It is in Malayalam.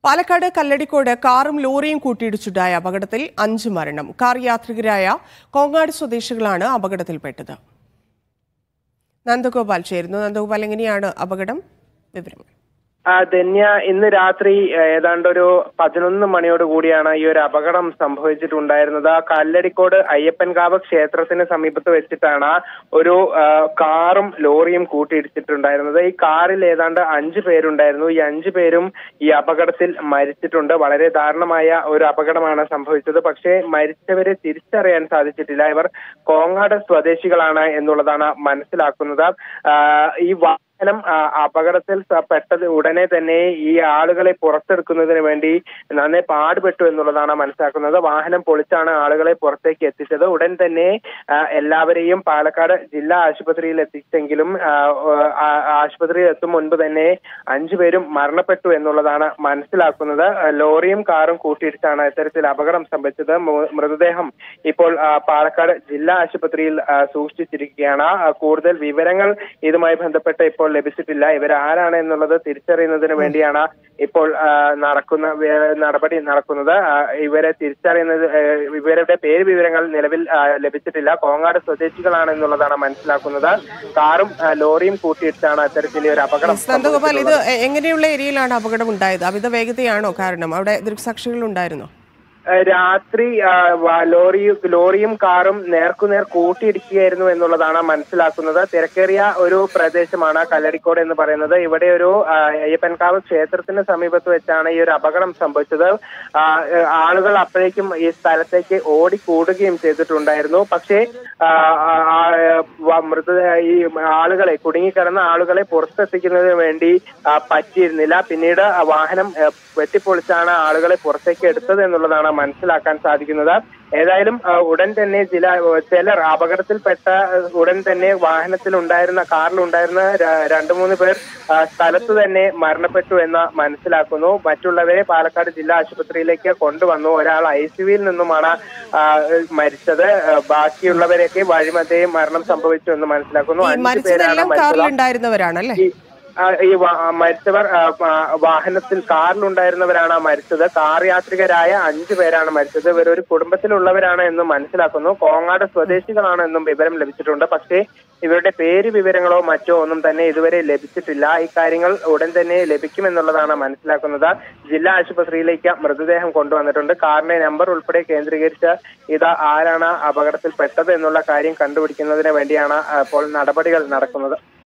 പാലക്കാട് കല്ലടിക്കോട് കാറും ലോറിയും കൂട്ടിയിടിച്ചുണ്ടായ അപകടത്തിൽ അഞ്ച് മരണം കാർ യാത്രികരായ കോങ്ങാട് സ്വദേശികളാണ് അപകടത്തിൽപ്പെട്ടത് നന്ദഗോപാൽ ചേരുന്നു നന്ദഗോപാൽ എങ്ങനെയാണ് അപകടം വിവരങ്ങൾ ആ, ധന്യ ഇന്ന് രാത്രി ഏ, ഏതാണ്ട് ഒരു പതിനൊന്ന് മണിയോട് കൂടിയാണ് ഈ ഒരു അപകടം സംഭവിച്ചിട്ടുണ്ടായിരുന്നത് കല്ലടിക്കോട് അയ്യപ്പൻകാവ് ക്ഷേത്രത്തിന് സമീപത്ത് വെച്ചിട്ടാണ് ഒരു ആ, കാറും ലോറിയും കൂട്ടിയിടിച്ചിട്ടുണ്ടായിരുന്നത് ഈ കാറിൽ ഏതാണ്ട് അഞ്ചു പേരുണ്ടായിരുന്നു ഈ അഞ്ചു പേരും ഈ അപകടത്തിൽ മരിച്ചിട്ടുണ്ട് വളരെ ദാരുണമായ ഒരു അപകടമാണ് സംഭവിച്ചത് പക്ഷേ മരിച്ചവരെ തിരിച്ചറിയാൻ സാധിച്ചിട്ടില്ല ഇവർ കോങ്ങാട് സ്വദേശികളാണ് എന്നുള്ളതാണ് മനസ്സിലാക്കുന്നത് ആ, ഈ വാഹനം ആ, അപകടത്തിൽ സ- പെട്ടത് ഉടനെ തന്നെ ഈ ആളുകളെ പുറത്തെടുക്കുന്നതിന് വേണ്ടി നന്നേ പാടുപെട്ടു എന്നുള്ളതാണ് മനസ്സിലാക്കുന്നത് വാഹനം പൊളിച്ചാണ് ആളുകളെ പുറത്തേക്ക് എത്തിച്ചത് ഉടൻ തന്നെ ആ, എല്ലാവരെയും പാലക്കാട് ജില്ലാ ആശുപത്രിയിൽ എത്തിച്ചെങ്കിലും ആ, ആ, ആശുപത്രിയിൽ എത്തും മുൻപ് തന്നെ അഞ്ചുപേരും മരണപ്പെട്ടു എന്നുള്ളതാണ് മനസ്സിലാക്കുന്നത് ആ, ലോറിയും കാറും കൂട്ടിയിടിച്ചാണ് ഇത്തരത്തിൽ അപകടം സംഭവിച്ചത് മു- മൃതദേഹം ഇപ്പോൾ ആ, പാലക്കാട് ജില്ലാ ആശുപത്രിയിൽ ആ, സൂക്ഷിച്ചിരിക്കുകയാണ് ആ, കൂടുതൽ വിവരങ്ങൾ ഇതുമായി ബന്ധപ്പെട്ട് ഇപ്പോൾ ലഭിച്ചിട്ടില്ല ഇവർ ആരാണ് എന്നുള്ളത് തിരിച്ചറിയുന്നതിന് വേണ്ടിയാണ് ഇപ്പോൾ ആ, നടക്കുന്ന വേ- നടപടി നടക്കുന്നത് ആ, ഇവരെ തിരിച്ചറിയുന്നത് ഏ, ഇവരുടെ പേര് വിവരങ്ങൾ നിലവിൽ ആ, ലഭിച്ചിട്ടില്ല കോങ്ങാട് സ്വദേശികളാണ് എന്നുള്ളതാണ് മനസ്സിലാക്കുന്നത് കാറും ആ, ലോറിയും കൂട്ടിയിട്ടാണ് ഇത്തരത്തിലെ ഒരു അപകടം നന്ദഗോപാൽ ഇത് എ- എങ്ങനെയുള്ള ഏരിയയിലാണ് അപകടം ഉണ്ടായത് അമിത വേഗതയാണോ കാരണം അവിടെ ദൃക്സാക്ഷികൾ ഉണ്ടായിരുന്നോ ഏഹ് രാത്രി ആ, വ- ലോറി ലോറിയും കാറും നേർക്കുനേർ കൂട്ടിയിടിക്കുകയായിരുന്നു എന്നുള്ളതാണ് മനസ്സിലാക്കുന്നത് തിരക്കേറിയ ഒരു പ്രദേശമാണ് കല്ലടിക്കോട് എന്ന് പറയുന്നത് ഇവിടെ ഒരു ആ, അയ്യപ്പൻകാവ് ക്ഷേത്രത്തിന് സമീപത്ത് വെച്ചാണ് ഈ ഒരു അപകടം സംഭവിച്ചത് ആ, ഏഹ് ആളുകൾ അപ്പോഴേക്കും ഈ സ്ഥലത്തേക്ക് ഓടിക്കൂടുകയും ചെയ്തിട്ടുണ്ടായിരുന്നു പക്ഷേ ആ, ആ, ആ, വ- മൃത ഈ ആളുകളെ കുടുങ്ങിക്കിടന്ന ആളുകളെ പുറത്തെത്തിക്കുന്നതിന് വേണ്ടി ആ, പറ്റിയിരുന്നില്ല പിന്നീട് ആ വാഹനം ഏ, വെട്ടിപ്പൊളിച്ചാണ് ആളുകളെ പുറത്തേക്ക് എടുത്തത് എന്നുള്ളതാണ് മനസ്സിലാക്കാൻ സാധിക്കുന്നത് ഏതായാലും ആ, ഉടൻ തന്നെ ചില ചിലർ അപകടത്തിൽപ്പെട്ട ആ, ഉടൻ തന്നെ വാഹനത്തിലുണ്ടായിരുന്ന കാറിലുണ്ടായിരുന്ന ര- രണ്ടു മൂന്ന് പേർ ആ, സ്ഥലത്ത് തന്നെ മരണപ്പെട്ടു എന്ന് മനസ്സിലാക്കുന്നു മറ്റുള്ളവരെ പാലക്കാട് ജില്ലാ ആശുപത്രിയിലേക്ക് കൊണ്ടുവന്നു ഒരാൾ ഐ സിയുവിൽ നിന്നുമാണ് ആ, മരിച്ചത് ആ, ബാക്കിയുള്ളവരെയൊക്കെ വഴിമധ്യേ മരണം സംഭവിച്ചു എന്ന് മനസ്സിലാക്കുന്നു ഈ അഞ്ചു പേരാണ് മരിച്ചതെല്ലാം മരിച്ചത് കാറിലുണ്ടായിരുന്നവരാണ് അല്ലേ ഈ ആ, ഈ വാ- മരിച്ചവർ ആ, വാ- വാഹനത്തിൽ കാറിലുണ്ടായിരുന്നവരാണ് മരിച്ചത് കാർ യാത്രികരായ അഞ്ചു പേരാണ് മരിച്ചത് ഇവർ ഒരു കുടുംബത്തിലുള്ളവരാണ് എന്നും മനസ്സിലാക്കുന്നു കോങ്ങാട് സ്വദേശികളാണ് എന്നും വിവരം ലഭിച്ചിട്ടുണ്ട് പക്ഷേ ഇവരുടെ പേര് വിവരങ്ങളോ മറ്റോ ഒന്നും തന്നെ ഇതുവരെ ലഭിച്ചിട്ടില്ല ഇക്കാര്യങ്ങൾ ഉടൻ തന്നെ ലഭിക്കുമെന്നുള്ളതാണ് മനസ്സിലാക്കുന്നത് ജില്ലാ ആശുപത്രിയിലേക്ക് മൃതദേഹം കൊണ്ടുവന്നിട്ടുണ്ട് കാറിന്റെ നമ്പർ ഉൾപ്പെടെ കേന്ദ്രീകരിച്ച് ഇത് ആരാണ് അപകടത്തിൽപ്പെട്ടത് എന്നുള്ള കാര്യം കണ്ടുപിടിക്കുന്നതിന് വേണ്ടിയാണ് ആ, ഇപ്പോൾ നടപടികൾ നടക്കുന്നത്